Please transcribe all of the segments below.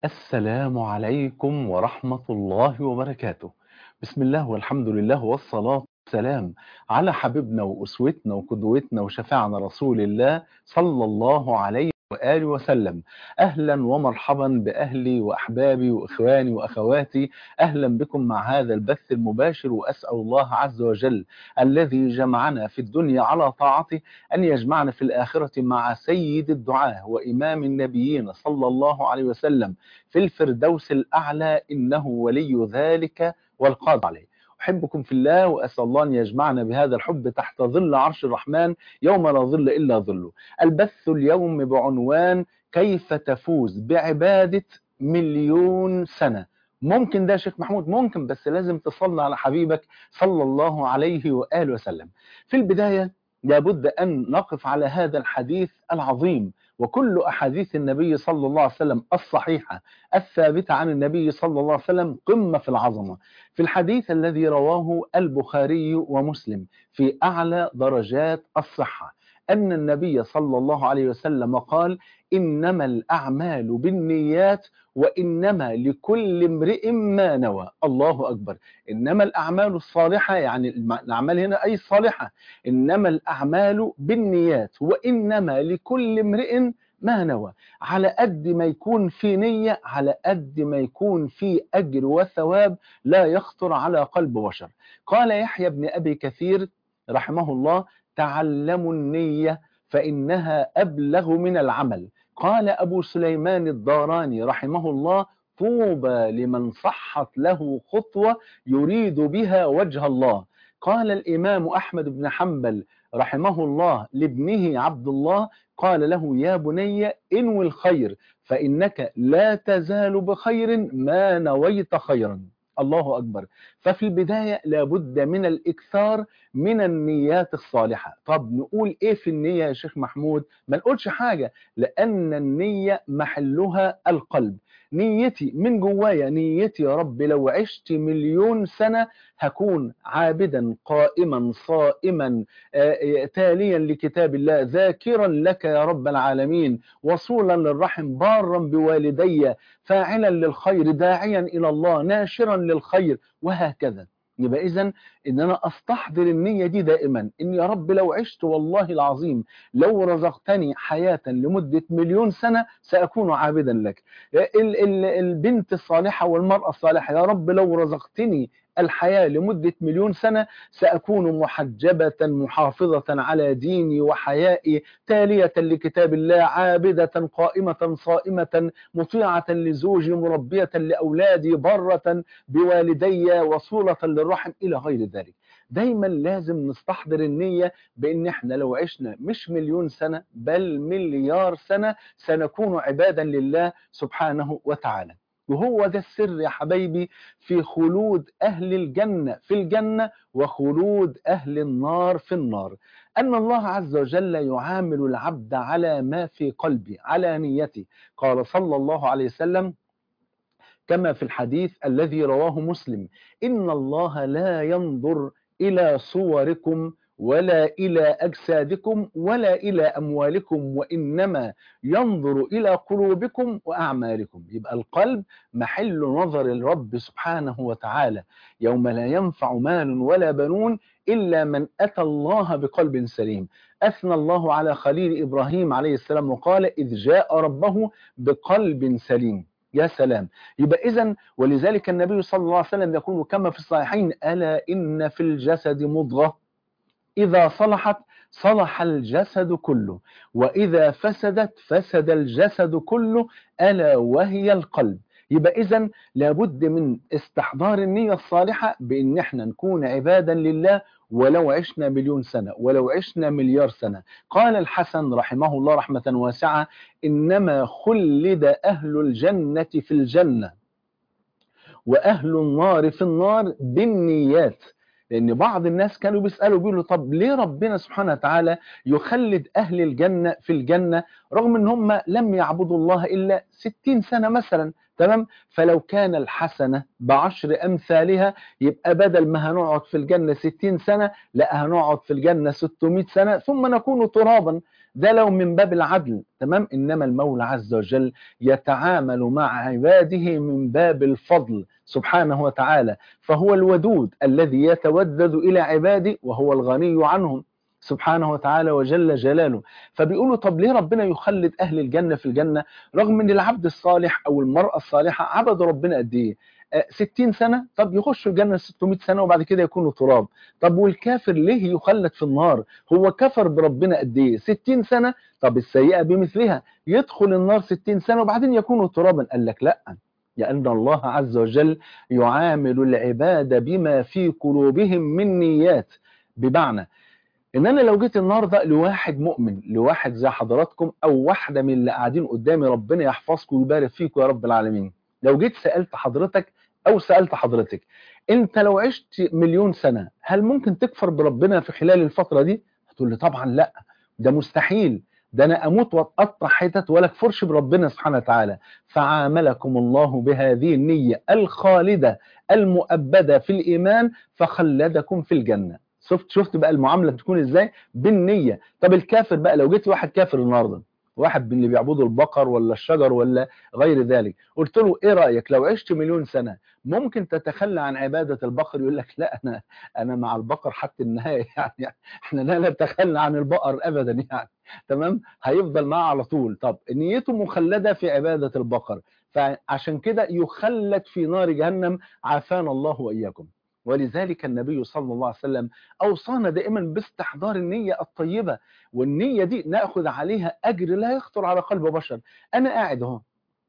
السلام عليكم ورحمة الله وبركاته بسم الله والحمد لله والصلاة والسلام على حبيبنا وأسوتنا وقدوتنا وشفاعنا رسول الله صلى الله عليه وآله وسلم أهلا ومرحبا بأهلي وأحبابي وإخواني وأخواتي أهلا بكم مع هذا البث المباشر وأسأل الله عز وجل الذي جمعنا في الدنيا على طاعته أن يجمعنا في الآخرة مع سيد الدعاة وإمام النبيين صلى الله عليه وسلم في الفردوس الأعلى إنه ولي ذلك والقادر عليه أحبكم في الله وأسأل الله أن يجمعنا بهذا الحب تحت ظل عرش الرحمن يوم لا ظل إلا ظله البث اليوم بعنوان كيف تفوز بعبادة مليون سنة ممكن ده يا شيخ محمود ممكن بس لازم تصلي على حبيبك صلى الله عليه وآله وسلم في البداية لابد أن نقف على هذا الحديث العظيم وكل أحاديث النبي صلى الله عليه وسلم الصحيحة الثابتة عن النبي صلى الله عليه وسلم قمة في العظمة في الحديث الذي رواه البخاري ومسلم في أعلى درجات الصحة أن النبي صلى الله عليه وسلم قال إنما الأعمال بالنيات وإنما لكل امرئ ما نوى الله أكبر إنما الأعمال الصالحة يعني الأعمال هنا أي الصالحة إنما الأعمال بالنيات وإنما لكل امرئ ما نوى على قد ما يكون في نية على قد ما يكون في أجر وثواب لا يخطر على قلب بشر قال يحيى بن أبي كثير رحمه الله تعلموا النية فإنها أبلغ من العمل قال أبو سليمان الداراني رحمه الله طوبى لمن صحت له خطوة يريد بها وجه الله قال الإمام أحمد بن حنبل رحمه الله لابنه عبد الله قال له يا بني انوي الخير فإنك لا تزال بخير ما نويت خيرا الله أكبر ففي البداية لابد من الإكثار من النيات الصالحة طب نقول إيه في النية يا شيخ محمود ما نقولش حاجة لأن النية محلها القلب نيتي من جوايا نيتي يا رب لو عشت مليون سنة هكون عابدا قائما صائما تاليا لكتاب الله ذاكرا لك يا رب العالمين وصولا للرحم بارا بوالدي فاعلا للخير داعيا إلى الله ناشرا للخير وهكذا يبقى إذا إن أنا أستحضر النية دي دائما إن يا رب لو عشت والله العظيم لو رزقتني حياة لمدة مليون سنة سأكون عابدا لك ال ال البنت الصالحة والمرأة الصالحة يا رب لو رزقتني الحياة لمدة مليون سنة سأكون محجبة محافظة على ديني وحيائي تالية لكتاب الله عابدة قائمة صائمة مطيعة لزوجي مربية لأولادي برة بوالدي وصولة للرحم إلى غير ذلك دايما لازم نستحضر النية بأن احنا لو عشنا مش مليون سنة بل مليار سنة سنكون عبادا لله سبحانه وتعالى وهو ده السر يا حبايبي في خلود أهل الجنة في الجنة وخلود أهل النار في النار أن الله عز وجل يعامل العبد على ما في قلبه على نيته قال صلى الله عليه وسلم كما في الحديث الذي رواه مسلم إن الله لا ينظر إلى صوركم ولا إلى أجسادكم ولا إلى أموالكم وإنما ينظر إلى قلوبكم وأعمالكم يبقى القلب محل نظر الرب سبحانه وتعالى يوم لا ينفع مال ولا بنون إلا من أتى الله بقلب سليم أثنى الله على خليل إبراهيم عليه السلام وقال إذ جاء ربه بقلب سليم يا سلام يبقى إذا ولذلك النبي صلى الله عليه وسلم يقول كما في الصحيحين ألا إن في الجسد مضغة إذا صلحت صلح الجسد كله وإذا فسدت فسد الجسد كله ألا وهي القلب يبقى إذا لابد من استحضار النية الصالحة بأن احنا نكون عبادا لله ولو عشنا مليون سنة ولو عشنا مليار سنة قال الحسن رحمه الله رحمة واسعة إنما خلد أهل الجنة في الجنة وأهل النار في النار بالنيات لأن بعض الناس كانوا بيسألوا بيقولوا طب ليه ربنا سبحانه وتعالى يخلد أهل الجنة في الجنة رغم أن هم لم يعبدوا الله إلا ستين سنة مثلا تمام فلو كان الحسنة بعشر أمثالها يبقى بدل ما هنقعد في الجنة ستين سنة لا هنقعد في الجنة ستمائة سنة ثم نكون ترابا ده لو من باب العدل تمام إنما المولى عز وجل يتعامل مع عباده من باب الفضل سبحانه وتعالى فهو الودود الذي يتودد إلى عباده وهو الغني عنهم سبحانه وتعالى وجل جلاله فبيقولوا طب ليه ربنا يخلد أهل الجنة في الجنة رغم أن العبد الصالح أو المرأة الصالحة عبدوا ربنا قد إيه 60 سنة طب يخشوا الجنة 600 سنة وبعد كده يكونوا تراب طب والكافر ليه يخلد في النار هو كفر بربنا قد ايه 60 سنة طب السيئة بمثلها يدخل النار 60 سنة وبعدين يكونوا ترابا قال لك لا لأن الله عز وجل يعامل العباد بما في قلوبهم من نيات بمعنى ان انا لو جيت النهارده لواحد مؤمن لواحد زي حضراتكم او واحده من اللي قاعدين قدامي ربنا يحفظكم ويبارك فيكم يا رب العالمين لو جيت سالت حضرتك او سالت حضرتك انت لو عشت مليون سنه هل ممكن تكفر بربنا في خلال الفتره دي هتقول لي طبعا لا ده مستحيل ده انا اموت واتقطع حتت ولا اكفرش بربنا سبحانه وتعالى فعاملكم الله بهذه النيه الخالده المؤبده في الايمان فخلدكم في الجنه شفت شفت بقى المعامله بتكون ازاي بالنيه طب الكافر بقى لو جيت واحد كافر النهارده واحد من اللي بيعبدوا البقر ولا الشجر ولا غير ذلك قلت له ايه رايك لو عشت مليون سنه ممكن تتخلى عن عباده البقر يقول لك لا انا انا مع البقر حتى النهايه يعني احنا لا نتخلى عن البقر ابدا يعني تمام هيفضل معاه على طول طب نيته مخلده في عباده البقر فعشان كده يخلد في نار جهنم عافانا الله واياكم ولذلك النبي صلى الله عليه وسلم أوصانا دائما باستحضار النية الطيبة والنية دي نأخذ عليها أجر لا يخطر على قلب بشر أنا قاعد اهو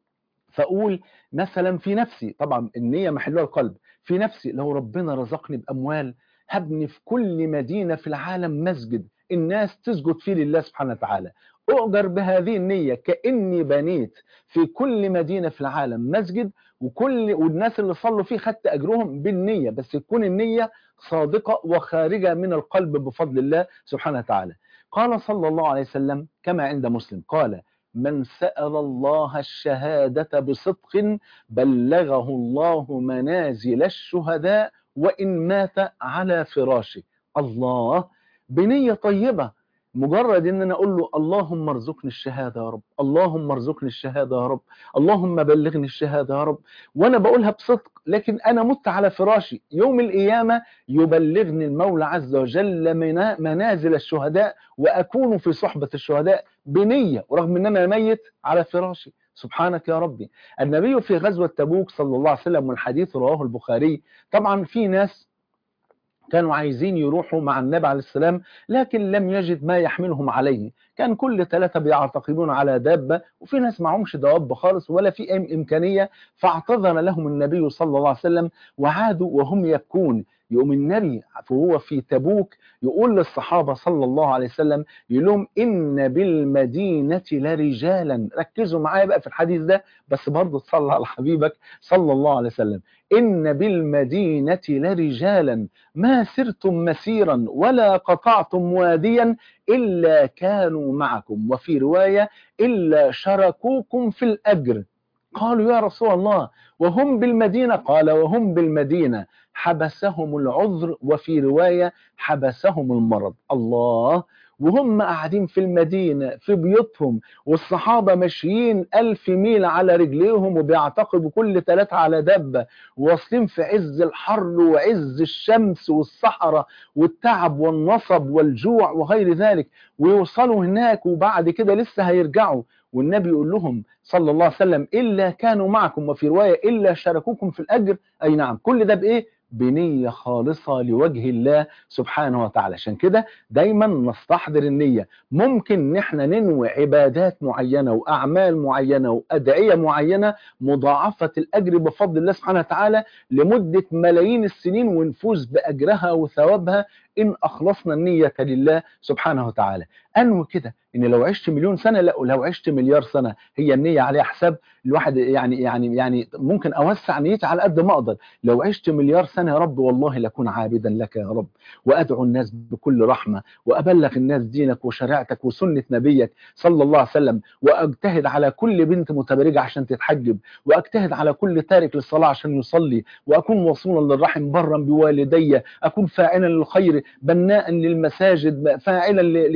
فأقول مثلا في نفسي طبعا النية محلها القلب في نفسي لو ربنا رزقني بأموال هبني في كل مدينة في العالم مسجد الناس تسجد فيه لله سبحانه وتعالى أؤجر بهذه النية كأني بنيت في كل مدينة في العالم مسجد وكل والناس اللي صلوا فيه خدت أجرهم بالنية بس تكون النية صادقة وخارجة من القلب بفضل الله سبحانه وتعالى قال صلى الله عليه وسلم كما عند مسلم قال من سأل الله الشهادة بصدق بلغه الله منازل الشهداء وإن مات على فراشه الله بنية طيبة مجرد ان انا اقول له اللهم ارزقني الشهاده يا رب اللهم ارزقني الشهاده يا رب اللهم بلغني الشهاده يا رب وانا بقولها بصدق لكن انا مت على فراشي يوم القيامه يبلغني المولى عز وجل منازل الشهداء واكون في صحبه الشهداء بنيه ورغم ان انا ميت على فراشي سبحانك يا ربي النبي في غزوه تبوك صلى الله عليه وسلم والحديث رواه البخاري طبعا في ناس كانوا عايزين يروحوا مع النبي عليه السلام لكن لم يجد ما يحملهم عليه كان كل ثلاثة بيعتقدون على دابة وفي ناس معهمش دواب خالص ولا في أي إمكانية فاعتذر لهم النبي صلى الله عليه وسلم وعادوا وهم يبكون يقوم النبي وهو في تبوك يقول للصحابة صلى الله عليه وسلم يقول لهم إن بالمدينة لرجالا ركزوا معايا بقى في الحديث ده بس برضه تصلى على حبيبك صلى الله عليه وسلم إن بالمدينة لرجالا ما سرتم مسيرا ولا قطعتم واديا إلا كانوا معكم وفي رواية إلا شركوكم في الأجر قالوا يا رسول الله وهم بالمدينة قال وهم بالمدينة حبسهم العذر وفي رواية حبسهم المرض الله وهم قاعدين في المدينة في بيوتهم والصحابة ماشيين ألف ميل على رجليهم وبيعتقبوا كل ثلاثة على دبة واصلين في عز الحر وعز الشمس والصحراء والتعب والنصب والجوع وغير ذلك ويوصلوا هناك وبعد كده لسه هيرجعوا والنبي يقول لهم صلى الله عليه وسلم إلا كانوا معكم وفي رواية إلا شاركوكم في الأجر أي نعم كل ده بإيه بنية خالصة لوجه الله سبحانه وتعالى عشان كده دايما نستحضر النية ممكن ان احنا ننوي عبادات معينة وأعمال معينة وأدعية معينة مضاعفة الأجر بفضل الله سبحانه وتعالى لمدة ملايين السنين ونفوز بأجرها وثوابها إن أخلصنا النية لله سبحانه وتعالى أنوي كده إن لو عشت مليون سنة لا لو عشت مليار سنة هي النية عليها حساب الواحد يعني يعني يعني ممكن أوسع نيتي على قد ما أقدر لو عشت مليار سنة يا رب والله لكون عابدا لك يا رب وأدعو الناس بكل رحمة وأبلغ الناس دينك وشريعتك وسنة نبيك صلى الله عليه وسلم وأجتهد على كل بنت متبرجة عشان تتحجب وأجتهد على كل تارك للصلاة عشان يصلي وأكون وصولا للرحم برا بوالدي أكون فاعلا للخير بناء للمساجد فاعلا لكذا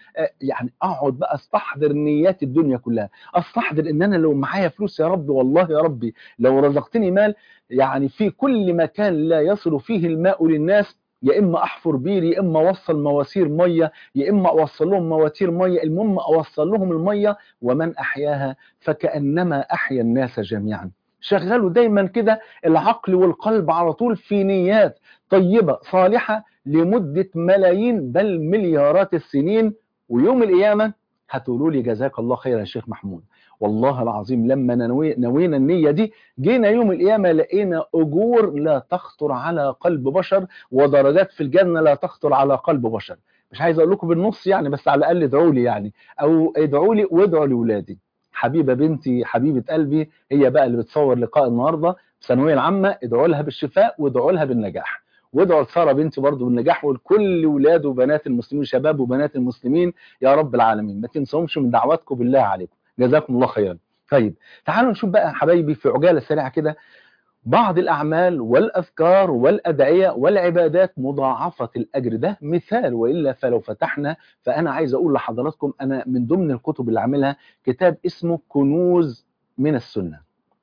آه، يعني اقعد بقى استحضر نيات الدنيا كلها استحضر ان انا لو معايا فلوس يا رب والله يا ربي لو رزقتني مال يعني في كل مكان لا يصل فيه الماء للناس يا اما احفر بير يا اما اوصل مواسير ميه يا اما اوصل لهم مواتير ميه المهم اوصل لهم الميه ومن احياها فكانما احيا الناس جميعا شغلوا دايما كده العقل والقلب على طول في نيات طيبه صالحه لمده ملايين بل مليارات السنين ويوم القيامه هتقولوا لي جزاك الله خير يا شيخ محمود والله العظيم لما نوي نوينا النية دي جينا يوم القيامة لقينا أجور لا تخطر على قلب بشر ودرجات في الجنة لا تخطر على قلب بشر مش عايز أقول لكم بالنص يعني بس على الأقل ادعوا لي يعني أو ادعوا لي وادعوا لأولادي حبيبة بنتي حبيبة قلبي هي بقى اللي بتصور لقاء النهاردة في الثانوية العامة ادعوا لها بالشفاء وادعوا لها بالنجاح وادعوا لساره بنتي برضه بالنجاح ولكل ولاد وبنات المسلمين شباب وبنات المسلمين يا رب العالمين ما تنسوهمش من دعواتكم بالله عليكم جزاكم الله خيرا طيب تعالوا نشوف بقى حبايبي في عجاله سريعه كده بعض الاعمال والاذكار والادعيه والعبادات مضاعفه الاجر ده مثال والا فلو فتحنا فانا عايز اقول لحضراتكم انا من ضمن الكتب اللي عاملها كتاب اسمه كنوز من السنه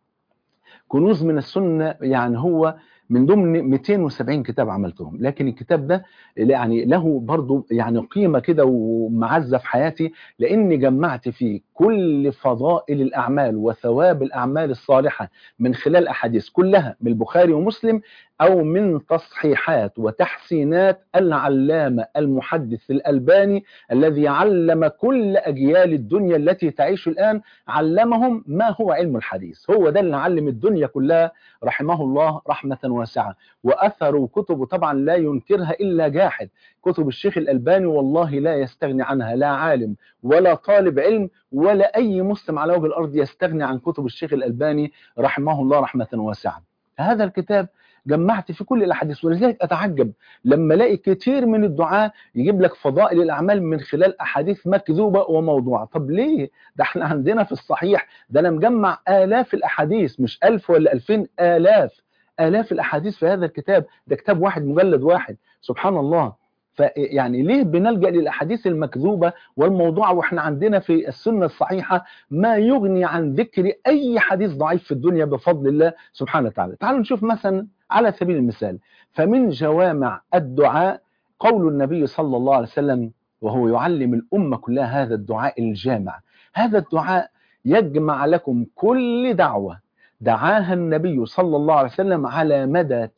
كنوز من السنه يعني هو من ضمن 270 كتاب عملتهم لكن الكتاب ده يعني له برضو يعني قيمة كده ومعزة في حياتي لأني جمعت فيه كل فضائل الأعمال وثواب الأعمال الصالحة من خلال أحاديث كلها من البخاري ومسلم أو من تصحيحات وتحسينات العلامة المحدث الألباني الذي علم كل أجيال الدنيا التي تعيش الآن علمهم ما هو علم الحديث هو ده اللي علم الدنيا كلها رحمه الله رحمة واسعة وأثر كتبه طبعا لا ينكرها إلا جاحد كتب الشيخ الألباني والله لا يستغني عنها لا عالم ولا طالب علم ولا أي مسلم على وجه الأرض يستغني عن كتب الشيخ الألباني رحمه الله رحمة واسعة هذا الكتاب جمعت في كل الاحاديث ولذلك اتعجب لما الاقي كتير من الدعاة يجيب لك فضائل الاعمال من خلال احاديث مكذوبه وموضوعه طب ليه ده احنا عندنا في الصحيح ده انا مجمع الاف الاحاديث مش ألف ولا ألفين الاف الاف الاحاديث في هذا الكتاب ده كتاب واحد مجلد واحد سبحان الله فيعني ليه بنلجأ للأحاديث المكذوبة والموضوعة وإحنا عندنا في السنة الصحيحة ما يغني عن ذكر أي حديث ضعيف في الدنيا بفضل الله سبحانه وتعالى تعالوا نشوف مثلا على سبيل المثال فمن جوامع الدعاء قول النبي صلى الله عليه وسلم وهو يعلم الأمة كلها هذا الدعاء الجامع هذا الدعاء يجمع لكم كل دعوة دعاها النبي صلى الله عليه وسلم على مدى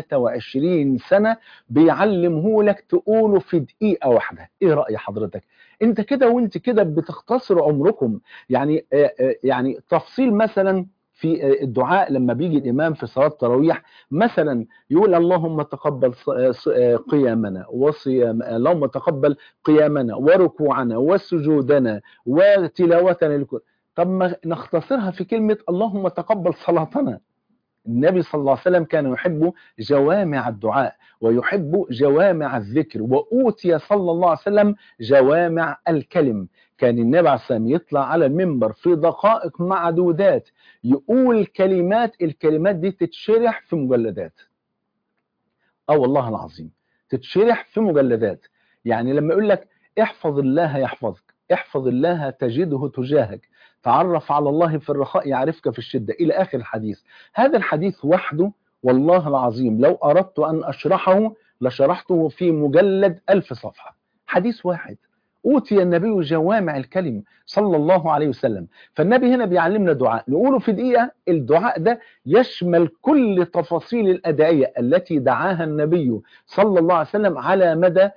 23 سنة بيعلمه لك تقوله في دقيقة واحدة ايه رأي حضرتك انت كده وانت كده بتختصر عمركم يعني يعني تفصيل مثلا في الدعاء لما بيجي الإمام في صلاة التراويح مثلا يقول اللهم تقبل قيامنا وصيام اللهم تقبل قيامنا وركوعنا وسجودنا وتلاوتنا لكل طب ما نختصرها في كلمة اللهم تقبل صلاتنا النبي صلى الله عليه وسلم كان يحب جوامع الدعاء ويحب جوامع الذكر وأوتي صلى الله عليه وسلم جوامع الكلم كان النبي عليه السلام يطلع على المنبر في دقائق معدودات يقول كلمات الكلمات دي تتشرح في مجلدات اه والله العظيم تتشرح في مجلدات يعني لما يقول لك احفظ الله يحفظك احفظ الله تجده تجاهك تعرف على الله في الرخاء يعرفك في الشدة إلى آخر الحديث هذا الحديث وحده والله العظيم لو أردت أن أشرحه لشرحته في مجلد ألف صفحة حديث واحد أوتي النبي جوامع الكلم صلى الله عليه وسلم فالنبي هنا بيعلمنا دعاء نقوله في دقيقة الدعاء ده يشمل كل تفاصيل الأدعية التي دعاها النبي صلى الله عليه وسلم على مدى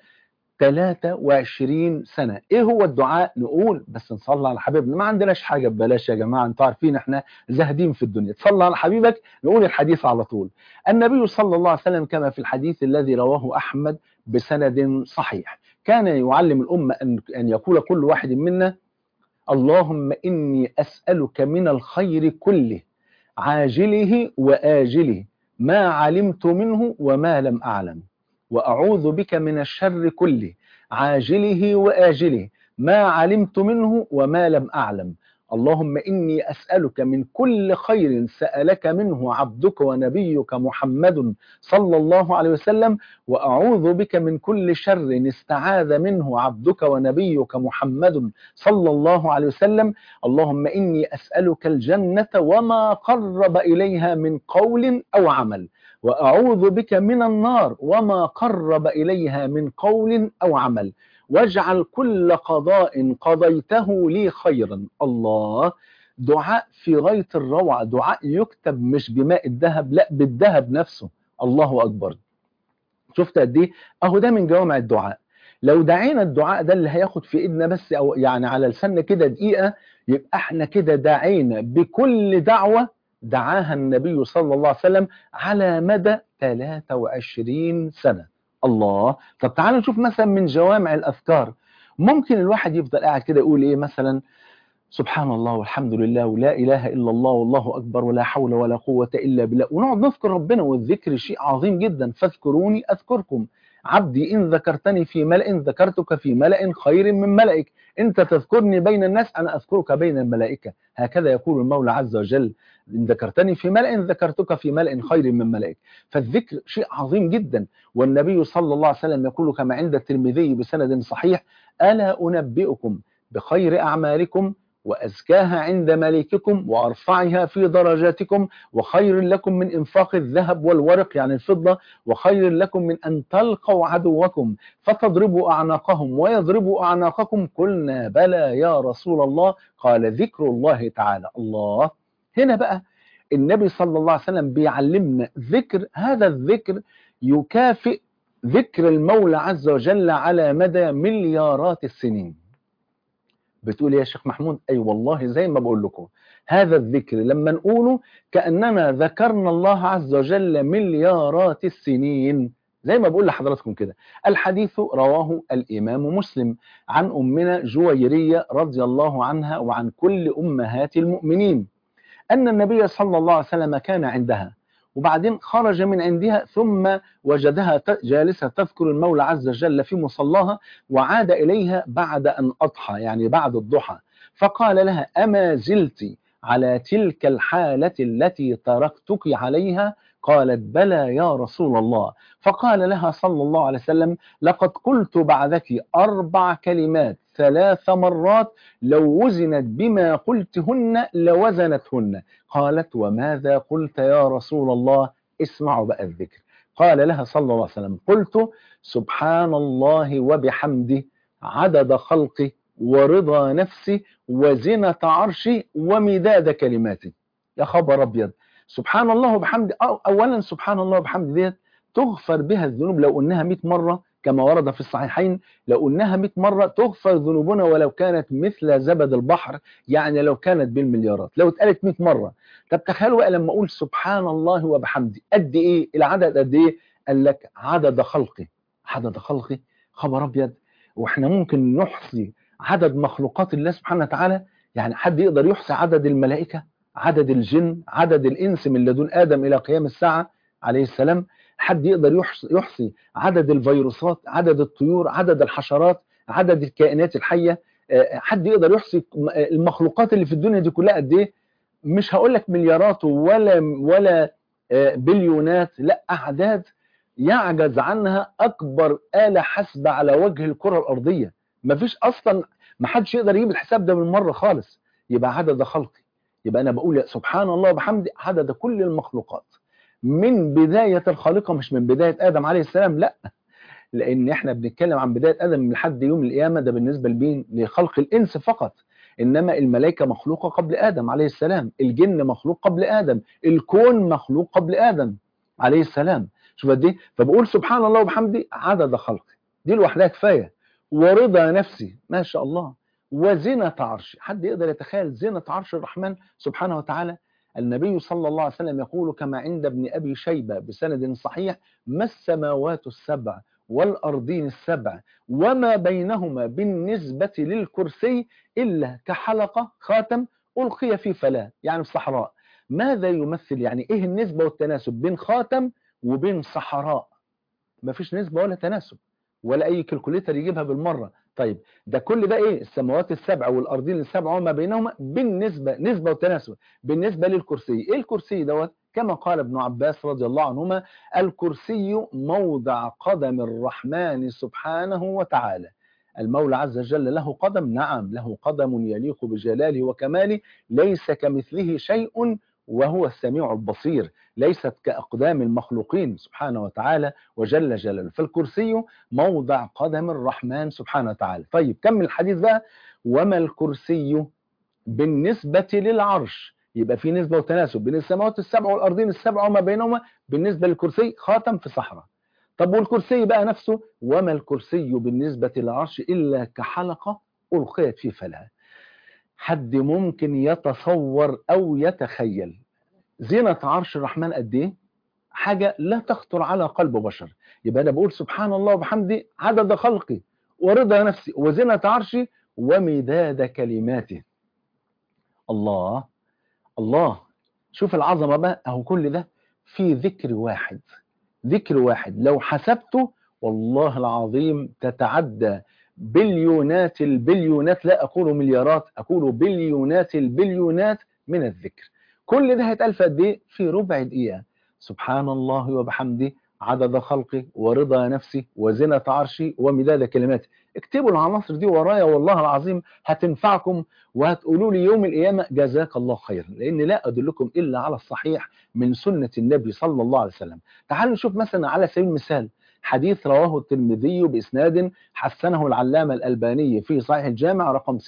23 سنة ايه هو الدعاء نقول بس نصلي على حبيبنا ما عندناش حاجة ببلاش يا جماعة انتوا عارفين احنا زاهدين في الدنيا تصلي على حبيبك نقول الحديث على طول النبي صلى الله عليه وسلم كما في الحديث الذي رواه أحمد بسند صحيح كان يعلم الأمة أن, أن يقول كل واحد منا اللهم إني أسألك من الخير كله عاجله وآجله ما علمت منه وما لم أعلم وأعوذ بك من الشر كله عاجله وآجله ما علمت منه وما لم أعلم اللهم إني أسألك من كل خير سألك منه عبدك ونبيك محمد صلى الله عليه وسلم وأعوذ بك من كل شر استعاذ منه عبدك ونبيك محمد صلى الله عليه وسلم اللهم إني أسألك الجنة وما قرب إليها من قول أو عمل وأعوذ بك من النار وما قرب إليها من قول أو عمل واجعل كل قضاء قضيته لي خيرا الله دعاء في غاية الروعة دعاء يكتب مش بماء الذهب لا بالذهب نفسه الله أكبر شفت قد ايه اهو ده من جوامع الدعاء لو دعينا الدعاء ده اللي هياخد في ايدنا بس او يعني على لساننا كده دقيقه يبقى احنا كده دعينا بكل دعوه دعاها النبي صلى الله عليه وسلم على مدى 23 سنه الله طب تعالوا نشوف مثلا من جوامع الاذكار ممكن الواحد يفضل قاعد كده يقول ايه مثلا سبحان الله والحمد لله ولا اله الا الله والله اكبر ولا حول ولا قوه الا بالله ونقعد نذكر ربنا والذكر شيء عظيم جدا فاذكروني اذكركم عبدي ان ذكرتني في ملأ ذكرتك في ملأ خير من ملئك انت تذكرني بين الناس انا اذكرك بين الملائكه هكذا يقول المولى عز وجل ان ذكرتني في ملأ ذكرتك في ملأ خير من ملئك فالذكر شيء عظيم جدا والنبي صلى الله عليه وسلم يقول كما عند الترمذي بسند صحيح الا انبئكم بخير اعمالكم وأزكاها عند مليككم وأرفعها في درجاتكم وخير لكم من إنفاق الذهب والورق يعني الفضة وخير لكم من أن تلقوا عدوكم فتضربوا أعناقهم ويضربوا أعناقكم قلنا بلى يا رسول الله قال ذكر الله تعالى الله هنا بقى النبي صلى الله عليه وسلم بيعلمنا ذكر هذا الذكر يكافئ ذكر المولى عز وجل على مدى مليارات السنين بتقول يا شيخ محمود اي أيوة والله زي ما بقول لكم هذا الذكر لما نقوله كاننا ذكرنا الله عز وجل مليارات السنين زي ما بقول لحضراتكم كده الحديث رواه الامام مسلم عن امنا جويريه رضي الله عنها وعن كل امهات المؤمنين ان النبي صلى الله عليه وسلم كان عندها وبعدين خرج من عندها ثم وجدها جالسة تذكر المولى عز وجل في مصلاها وعاد إليها بعد أن أضحى يعني بعد الضحى فقال لها أما زلت على تلك الحالة التي تركتك عليها قالت بلى يا رسول الله فقال لها صلى الله عليه وسلم لقد قلت بعدك أربع كلمات ثلاث مرات لو وزنت بما قلتهن لوزنتهن قالت وماذا قلت يا رسول الله اسمعوا بقى الذكر قال لها صلى الله عليه وسلم قلت سبحان الله وبحمده عدد خلقي ورضا نفسي وزنة عرشي ومداد كلماتي يا خبر أبيض سبحان الله وبحمده أولا سبحان الله وبحمده ديت تغفر بها الذنوب لو قلناها 100 مرة كما ورد في الصحيحين لو قلناها 100 مرة تغفر ذنوبنا ولو كانت مثل زبد البحر يعني لو كانت بالمليارات لو اتقالت 100 مرة طب تخيلوا بقى لما اقول سبحان الله وبحمده قد ايه العدد قد ايه قال لك عدد خلقي عدد خلقي خبر ابيض واحنا ممكن نحصي عدد مخلوقات الله سبحانه وتعالى يعني حد يقدر يحصي عدد الملائكة عدد الجن عدد الانس من لدن ادم الى قيام الساعة عليه السلام حد يقدر يحصي, يحصي عدد الفيروسات عدد الطيور عدد الحشرات عدد الكائنات الحية حد يقدر يحصي المخلوقات اللي في الدنيا دي كلها قد ايه مش هقول لك مليارات ولا ولا بليونات لا اعداد يعجز عنها اكبر آلة حاسبة على وجه الكرة الارضية مفيش اصلا ما حدش يقدر يجيب الحساب ده من مرة خالص يبقى عدد خلقي يبقى انا بقول سبحان الله وبحمده عدد كل المخلوقات من بداية الخالقة مش من بداية آدم عليه السلام لا لأن احنا بنتكلم عن بداية آدم لحد يوم القيامة ده بالنسبة لبين لخلق الإنس فقط إنما الملائكة مخلوقة قبل آدم عليه السلام الجن مخلوق قبل آدم الكون مخلوق قبل آدم عليه السلام شوف قد ايه فبقول سبحان الله وبحمده عدد خلقي دي لوحدها كفاية ورضا نفسي ما شاء الله وزنة عرشي حد يقدر يتخيل زنة عرش الرحمن سبحانه وتعالى النبي صلى الله عليه وسلم يقول كما عند ابن أبي شيبة بسند صحيح ما السماوات السبع والأرضين السبع وما بينهما بالنسبة للكرسي إلا كحلقة خاتم ألقي في فلاة يعني في صحراء ماذا يمثل يعني إيه النسبة والتناسب بين خاتم وبين صحراء ما فيش نسبة ولا تناسب ولا اي كالكوليتر يجيبها بالمره طيب ده كل ده ايه السماوات السبع والارضين السبع وما بينهما بالنسبه نسبه وتناسب بالنسبه للكرسي ايه الكرسي دوت كما قال ابن عباس رضي الله عنهما الكرسي موضع قدم الرحمن سبحانه وتعالى المولى عز وجل له قدم نعم له قدم يليق بجلاله وكماله ليس كمثله شيء وهو السميع البصير ليست كأقدام المخلوقين سبحانه وتعالى وجل جلاله فالكرسي موضع قدم الرحمن سبحانه وتعالى طيب كمل الحديث بقى وما الكرسي بالنسبة للعرش يبقى في نسبة وتناسب بين السماوات السبع والأرضين السبع وما بينهما بالنسبة للكرسي خاتم في صحراء طب والكرسي بقى نفسه وما الكرسي بالنسبة للعرش إلا كحلقة ألقيت في فلاة حد ممكن يتصور أو يتخيل زينة عرش الرحمن قد إيه حاجة لا تخطر على قلب بشر يبقى أنا بقول سبحان الله وبحمده عدد خلقي ورضا نفسي وزينة عرشي ومداد كلماته الله الله شوف العظمة بقى أهو كل ده في ذكر واحد ذكر واحد لو حسبته والله العظيم تتعدى بليونات البليونات لا أقول مليارات أقول بليونات البليونات من الذكر كل ده هيتقال في قد ايه في ربع دقيقة سبحان الله وبحمده عدد خلقي ورضا نفسي وزنة عرشي ومداد كلماتي اكتبوا العناصر دي ورايا والله العظيم هتنفعكم وهتقولوا لي يوم القيامة جزاك الله خيرا لأن لا أدلكم إلا على الصحيح من سنة النبي صلى الله عليه وسلم تعالوا نشوف مثلا على سبيل المثال حديث رواه الترمذي بإسناد حسنه العلامة الألباني في صحيح الجامع رقم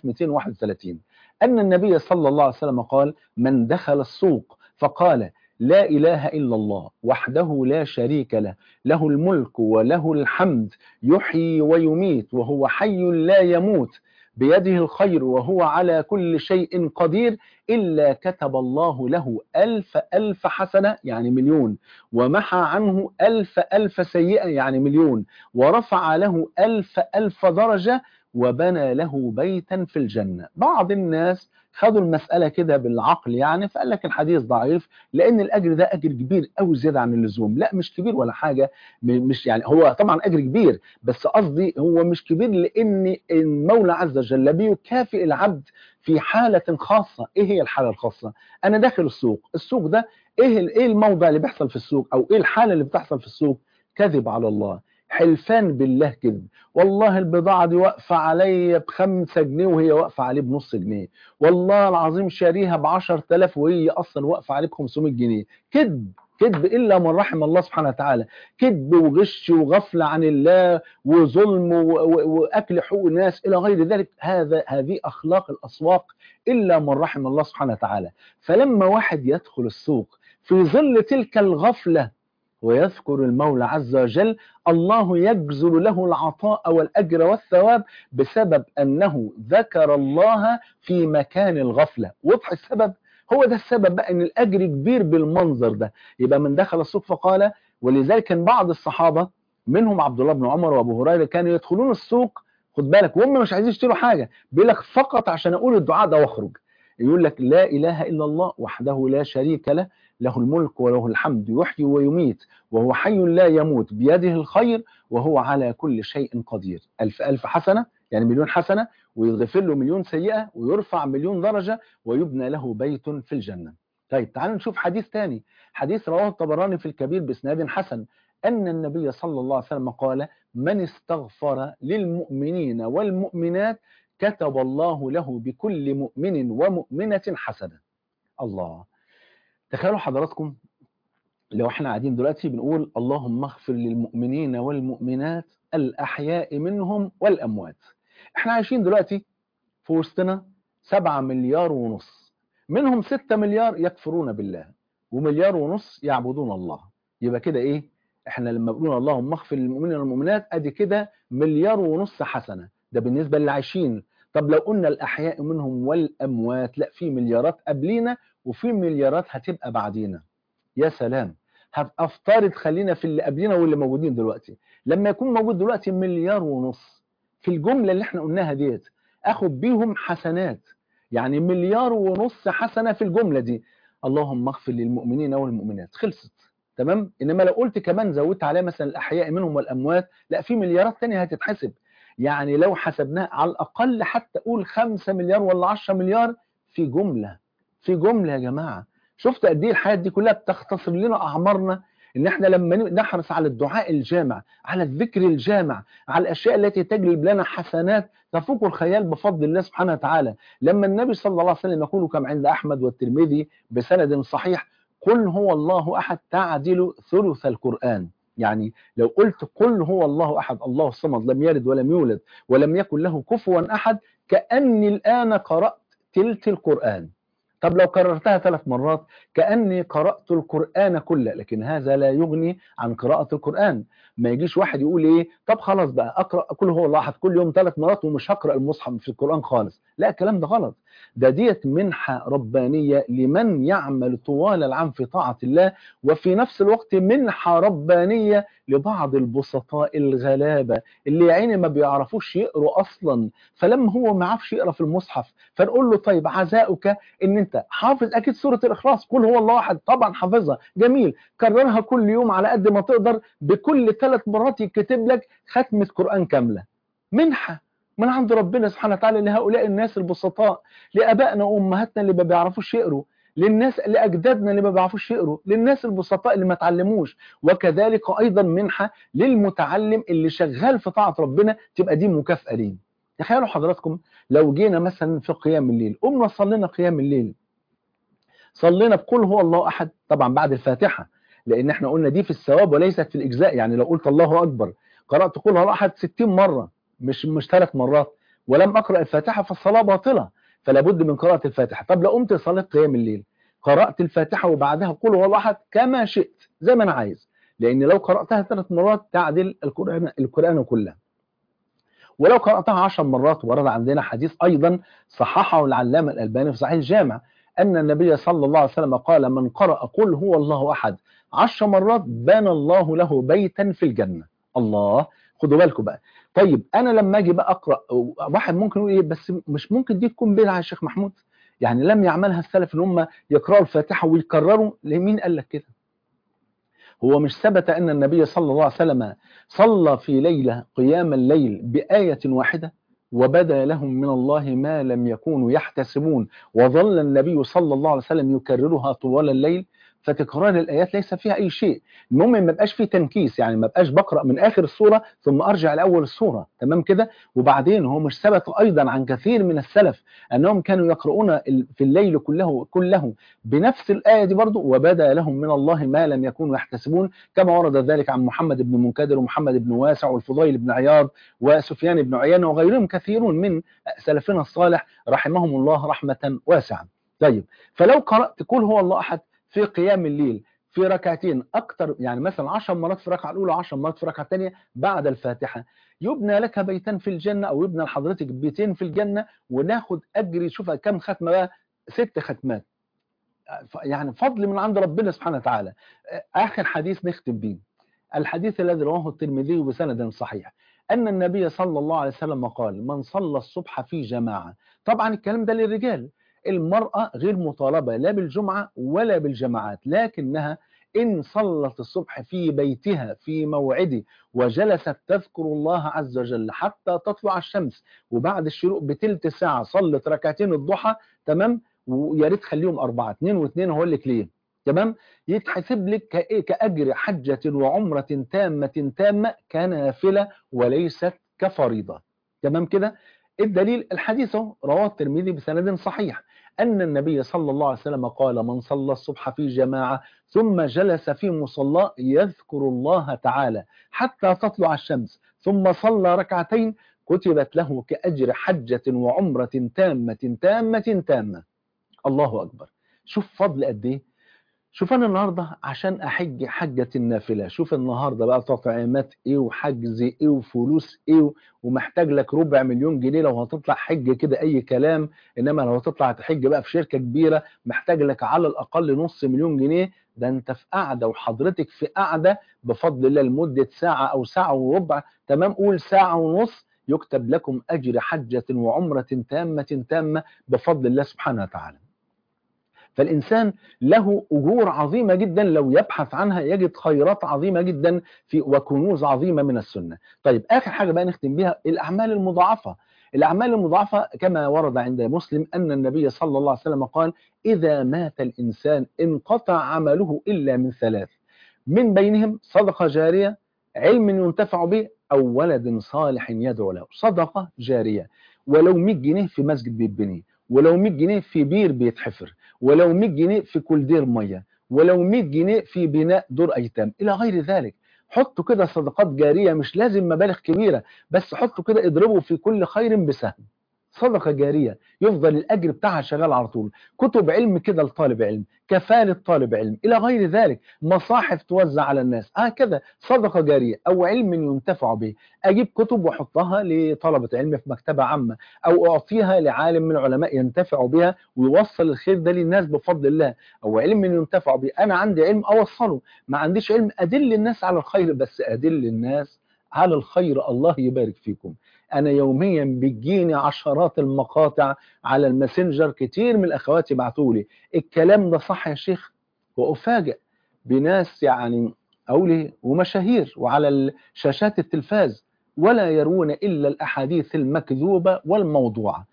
6231 أن النبي صلى الله عليه وسلم قال من دخل السوق فقال لا إله إلا الله وحده لا شريك له له الملك وله الحمد يحيي ويميت وهو حي لا يموت بيده الخير وهو على كل شيء قدير إلا كتب الله له ألف ألف حسنة يعني مليون ومحى عنه ألف ألف سيئة يعني مليون ورفع له ألف ألف درجة وبنى له بيتا في الجنة بعض الناس خدوا المسألة كده بالعقل يعني فقال لك الحديث ضعيف لأن الأجر ده أجر كبير أوي زيادة عن اللزوم لا مش كبير ولا حاجة مش يعني هو طبعا أجر كبير بس قصدي هو مش كبير لأن المولى عز وجل بيكافئ العبد في حالة خاصة إيه هي الحالة الخاصة أنا داخل السوق السوق ده إيه إيه الموضع اللي بيحصل في السوق أو إيه الحالة اللي بتحصل في السوق كذب على الله حلفان بالله كذب والله البضاعة دي واقفة عليا بخمسة جنيه وهي واقفة عليه بنص جنيه والله العظيم شاريها بعشر تلاف وهي أصلا واقفة عليه بخمسمائة جنيه كذب كذب إلا من رحم الله سبحانه وتعالى كذب وغش وغفلة عن الله وظلم وأكل حقوق الناس إلى غير ذلك هذا هذه أخلاق الأسواق إلا من رحم الله سبحانه وتعالى فلما واحد يدخل السوق في ظل تلك الغفلة ويذكر المولى عز وجل الله يجزل له العطاء والأجر والثواب بسبب أنه ذكر الله في مكان الغفلة وضح السبب هو ده السبب بقى أن الأجر كبير بالمنظر ده يبقى من دخل السوق فقال ولذلك كان بعض الصحابة منهم عبد الله بن عمر وابو هريره كانوا يدخلون السوق خد بالك وهم مش عايزين يشتروا حاجه بيقول لك فقط عشان اقول الدعاء ده واخرج يقول لك لا اله الا الله وحده لا شريك له له الملك وله الحمد يحيي ويميت وهو حي لا يموت بيده الخير وهو على كل شيء قدير ألف ألف حسنة يعني مليون حسنة ويغفر له مليون سيئة ويرفع مليون درجة ويبنى له بيت في الجنة طيب تعالوا نشوف حديث تاني حديث رواه الطبراني في الكبير باسناد حسن أن النبي صلى الله عليه وسلم قال من استغفر للمؤمنين والمؤمنات كتب الله له بكل مؤمن ومؤمنة حسنة الله تخيلوا حضراتكم لو احنا قاعدين دلوقتي بنقول اللهم اغفر للمؤمنين والمؤمنات الأحياء منهم والأموات احنا عايشين دلوقتي في وسطنا سبعة مليار ونص منهم ستة مليار يكفرون بالله ومليار ونص يعبدون الله يبقى كده ايه احنا لما بنقول اللهم اغفر للمؤمنين والمؤمنات ادي كده مليار ونص حسنة ده بالنسبة اللي عايشين طب لو قلنا الأحياء منهم والأموات لا في مليارات قبلينا وفي مليارات هتبقى بعدينا يا سلام هفترض خلينا في اللي قبلنا واللي موجودين دلوقتي لما يكون موجود دلوقتي مليار ونص في الجملة اللي احنا قلناها ديت اخد بيهم حسنات يعني مليار ونص حسنة في الجملة دي اللهم اغفر للمؤمنين والمؤمنات خلصت تمام انما لو قلت كمان زودت عليه مثلا الاحياء منهم والاموات لا في مليارات تانية هتتحسب يعني لو حسبناه على الاقل حتى قول 5 مليار ولا 10 مليار في جمله في جمله يا جماعه شفت قد ايه الحياه دي كلها بتختصر لنا اعمارنا ان احنا لما نحرص على الدعاء الجامع على الذكر الجامع على الاشياء التي تجلب لنا حسنات تفوق الخيال بفضل الله سبحانه وتعالى لما النبي صلى الله عليه وسلم يقول كما عند احمد والترمذي بسند صحيح قل هو الله احد تعدل ثلث القران يعني لو قلت قل هو الله احد الله الصمد لم يلد ولم يولد ولم يكن له كفوا احد كاني الان قرات تلت القران طب لو كررتها ثلاث مرات كأني قرأت القرآن كله لكن هذا لا يغني عن قراءة القرآن ما يجيش واحد يقول ايه طب خلاص بقى اقرا كل هو الله احد كل يوم ثلاث مرات ومش هقرا المصحف في القران خالص لا الكلام ده غلط ده ديت منحه ربانيه لمن يعمل طوال العام في طاعه الله وفي نفس الوقت منحه ربانيه لبعض البسطاء الغلابه اللي يا عيني ما بيعرفوش يقروا اصلا فلما هو ما عرفش يقرا في المصحف فنقول له طيب عزاؤك ان انت حافظ اكيد سوره الاخلاص كل هو الله احد طبعا حافظها جميل كررها كل يوم على قد ما تقدر بكل ثلاث مرات يكتب لك ختمه قران كامله منحه من عند ربنا سبحانه وتعالى لهؤلاء الناس البسطاء لابائنا وامهاتنا اللي ما بيعرفوش يقروا للناس لاجدادنا اللي ما بيعرفوش يقروا للناس البسطاء اللي ما اتعلموش وكذلك ايضا منحه للمتعلم اللي شغال في طاعه ربنا تبقى دي مكافاه ليه تخيلوا حضراتكم لو جينا مثلا في قيام الليل قمنا صلينا قيام الليل صلينا بقول هو الله احد طبعا بعد الفاتحه لان احنا قلنا دي في الثواب وليست في الاجزاء يعني لو قلت الله اكبر قرات قول هو الله احد 60 مره مش مش ثلاث مرات ولم اقرا الفاتحه فالصلاه باطله فلا بد من قراءه الفاتحه طب لو قمت صلاه قيام الليل قرات الفاتحه وبعدها قول هو الله احد كما شئت زي ما انا عايز لان لو قراتها ثلاث مرات تعدل القران القران كله ولو قراتها 10 مرات ورد عندنا حديث ايضا صححه العلامه الالباني في صحيح الجامع أن النبي صلى الله عليه وسلم قال من قرأ قل هو الله أحد عشر مرات بنى الله له بيتا في الجنة الله خدوا بالكم بقى طيب أنا لما أجي بقى أقرأ واحد ممكن يقول إيه بس مش ممكن دي تكون بدعة يا شيخ محمود يعني لم يعملها السلف ان هم يقرأوا الفاتحة ويكرروا لمين قال لك كده هو مش ثبت أن النبي صلى الله عليه وسلم صلى في ليلة قيام الليل بآية واحدة وبدا لهم من الله ما لم يكونوا يحتسبون وظل النبي صلى الله عليه وسلم يكررها طوال الليل فتكرار الايات ليس فيها اي شيء المهم ما بقاش فيه تنكيس يعني ما بقاش بقرا من اخر السوره ثم ارجع لاول السوره تمام كده وبعدين هو مش ثبت ايضا عن كثير من السلف انهم كانوا يقرؤون في الليل كله كله بنفس الايه دي برضه وبدا لهم من الله ما لم يكونوا يحتسبون كما ورد ذلك عن محمد بن منكدر ومحمد بن واسع والفضيل بن عياض وسفيان بن عيينه وغيرهم كثيرون من سلفنا الصالح رحمهم الله رحمه واسعه طيب فلو قرات قل هو الله احد في قيام الليل في ركعتين اكتر يعني مثلا 10 مرات في الركعه الاولى 10 مرات في الركعه الثانيه بعد الفاتحه يبنى لك بيتان في الجنه او يبنى لحضرتك بيتين في الجنه وناخد اجر شوف كم ختمه بقى ست ختمات يعني فضل من عند ربنا سبحانه وتعالى اخر حديث نختم بيه الحديث الذي رواه الترمذي بسند صحيح ان النبي صلى الله عليه وسلم قال من صلى الصبح في جماعه طبعا الكلام ده للرجال المرأة غير مطالبة لا بالجمعة ولا بالجماعات لكنها إن صلت الصبح في بيتها في موعده وجلست تذكر الله عز وجل حتى تطلع الشمس وبعد الشروق بتلت ساعة صلت ركعتين الضحى تمام ويا ريت خليهم أربعة اثنين واثنين هقول لك ليه تمام يتحسب لك كأجر حجة وعمرة تامة تامة كنافلة وليست كفريضة تمام كده الدليل الحديث رواه الترمذي بسند صحيح أن النبي صلى الله عليه وسلم قال من صلى الصبح في جماعة ثم جلس في مصلى يذكر الله تعالى حتى تطلع الشمس ثم صلى ركعتين كتبت له كأجر حجة وعمرة تامة تامة تامة الله أكبر شوف فضل قد إيه شوف انا النهارده عشان احج حجه النافله شوف النهارده بقى تطعيمات ايه وحجز ايه وفلوس ايه ومحتاج لك ربع مليون جنيه لو هتطلع حج كده اي كلام انما لو هتطلع تحج بقى في شركه كبيره محتاج لك على الاقل نص مليون جنيه ده انت في قعده وحضرتك في قعده بفضل الله لمده ساعه او ساعه وربع تمام قول ساعه ونص يكتب لكم اجر حجه وعمره تامه تامه بفضل الله سبحانه وتعالى فالإنسان له أجور عظيمة جدا لو يبحث عنها يجد خيرات عظيمة جدا في وكنوز عظيمة من السنة طيب آخر حاجة بقى نختم بها الأعمال المضاعفة الأعمال المضاعفة كما ورد عند مسلم أن النبي صلى الله عليه وسلم قال إذا مات الإنسان انقطع عمله إلا من ثلاث من بينهم صدقة جارية علم ينتفع به أو ولد صالح يدعو له صدقة جارية ولو 100 جنيه في مسجد بيتبني ولو 100 جنيه في بير بيتحفر ولو 100 جنيه في كولدير ميه ولو 100 جنيه في بناء دور ايتام الى غير ذلك حطوا كده صدقات جاريه مش لازم مبالغ كبيره بس حطوا كده اضربوا في كل خير بسهم صدقه جاريه يفضل الاجر بتاعها شغال على طول كتب علم كده لطالب علم كفاله طالب علم الى غير ذلك مصاحف توزع على الناس هكذا صدقه جاريه او علم ينتفع به اجيب كتب واحطها لطلبه علم في مكتبه عامه او اعطيها لعالم من العلماء ينتفع بها ويوصل الخير ده للناس بفضل الله او علم ينتفع به انا عندي علم اوصله ما عنديش علم ادل الناس على الخير بس ادل الناس على الخير الله يبارك فيكم انا يوميا بتجيني عشرات المقاطع على الماسنجر كتير من الاخوات يبعتوا لي الكلام ده صح يا شيخ وافاجئ بناس يعني اقول ومشاهير وعلى شاشات التلفاز ولا يرون الا الاحاديث المكذوبه والموضوعه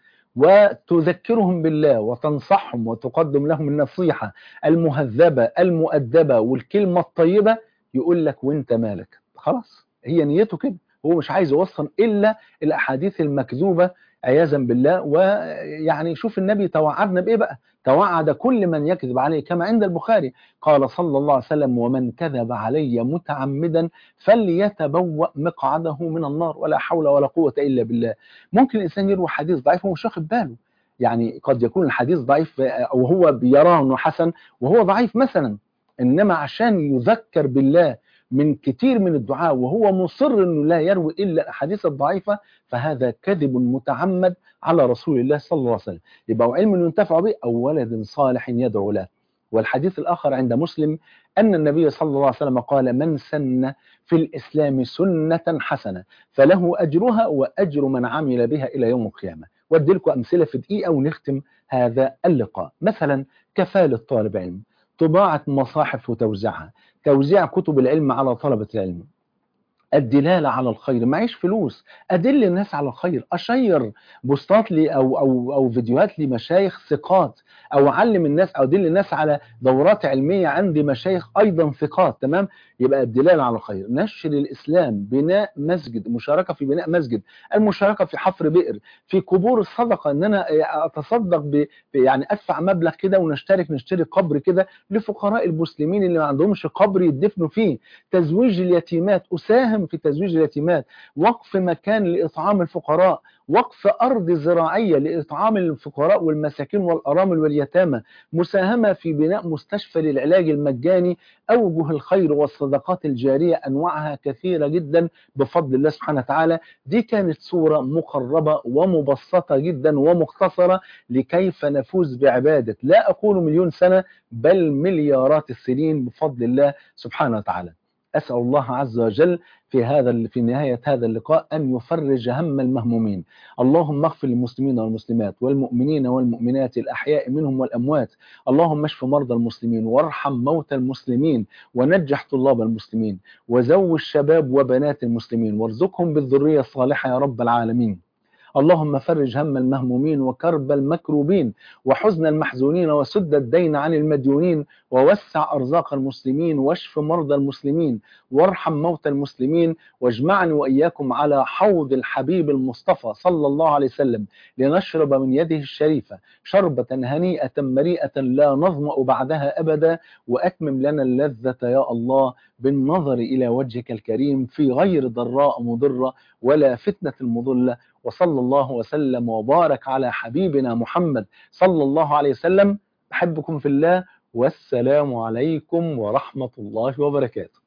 وتذكرهم بالله وتنصحهم وتقدم لهم النصيحه المهذبه المؤدبه والكلمه الطيبه يقول لك وانت مالك خلاص هي نيته كده هو مش عايز يوصل الا الاحاديث المكذوبه عياذا بالله ويعني شوف النبي توعدنا بايه بقى توعد كل من يكذب عليه كما عند البخاري قال صلى الله عليه وسلم ومن كذب علي متعمدا فليتبوأ مقعده من النار ولا حول ولا قوة إلا بالله ممكن الإنسان يروي حديث ضعيف ومش واخد باله يعني قد يكون الحديث ضعيف أو هو بيراه أنه حسن وهو ضعيف مثلا إنما عشان يذكر بالله من كتير من الدعاء وهو مصر انه لا يروي الا الاحاديث الضعيفه فهذا كذب متعمد على رسول الله صلى الله عليه وسلم يبقى علم ينتفع به او ولد صالح يدعو له والحديث الاخر عند مسلم ان النبي صلى الله عليه وسلم قال من سن في الاسلام سنه حسنه فله اجرها واجر من عمل بها الى يوم القيامه وادي لكم امثله في دقيقه ونختم هذا اللقاء مثلا كفاله طالب علم طباعه مصاحف وتوزيعها توزيع كتب العلم على طلبة العلم الدلالة على الخير معيش فلوس أدل الناس على الخير أشير بوستات لي أو, أو, أو فيديوهات لمشايخ ثقات أو أعلم الناس أو أدل الناس على دورات علمية عندي مشايخ أيضا ثقات تمام يبقى الدلالة على الخير نشر الإسلام بناء مسجد مشاركة في بناء مسجد المشاركة في حفر بئر في قبور الصدقة أن أنا أتصدق ب يعني أدفع مبلغ كده ونشترك نشتري قبر كده لفقراء المسلمين اللي ما عندهمش قبر يدفنوا فيه تزويج اليتيمات أساهم في تزويج اليتيمات وقف مكان لإطعام الفقراء وقف أرض زراعية لإطعام الفقراء والمساكين والأرامل واليتامى مساهمة في بناء مستشفى للعلاج المجاني أوجه الخير والصدقات الجارية أنواعها كثيرة جدا بفضل الله سبحانه وتعالى دي كانت صورة مقربة ومبسطة جدا ومختصرة لكيف نفوز بعبادة لا أقول مليون سنة بل مليارات السنين بفضل الله سبحانه وتعالى أسأل الله عز وجل في هذا في نهاية هذا اللقاء أن يفرج هم المهمومين اللهم اغفر للمسلمين والمسلمات والمؤمنين والمؤمنات الأحياء منهم والأموات اللهم اشف مرضى المسلمين وارحم موتى المسلمين ونجح طلاب المسلمين وزوج شباب وبنات المسلمين وارزقهم بالذرية الصالحة يا رب العالمين اللهم فرج هم المهمومين وكرب المكروبين وحزن المحزونين وسد الدين عن المديونين ووسع أرزاق المسلمين واشف مرضى المسلمين وارحم موتى المسلمين واجمعني وإياكم على حوض الحبيب المصطفى صلى الله عليه وسلم لنشرب من يده الشريفة شربة هنيئة مريئة لا نظمأ بعدها أبدا وأتمم لنا اللذة يا الله بالنظر إلى وجهك الكريم في غير ضراء مضرة ولا فتنة مضلة وصلى الله وسلم وبارك على حبيبنا محمد صلى الله عليه وسلم بحبكم في الله والسلام عليكم ورحمة الله وبركاته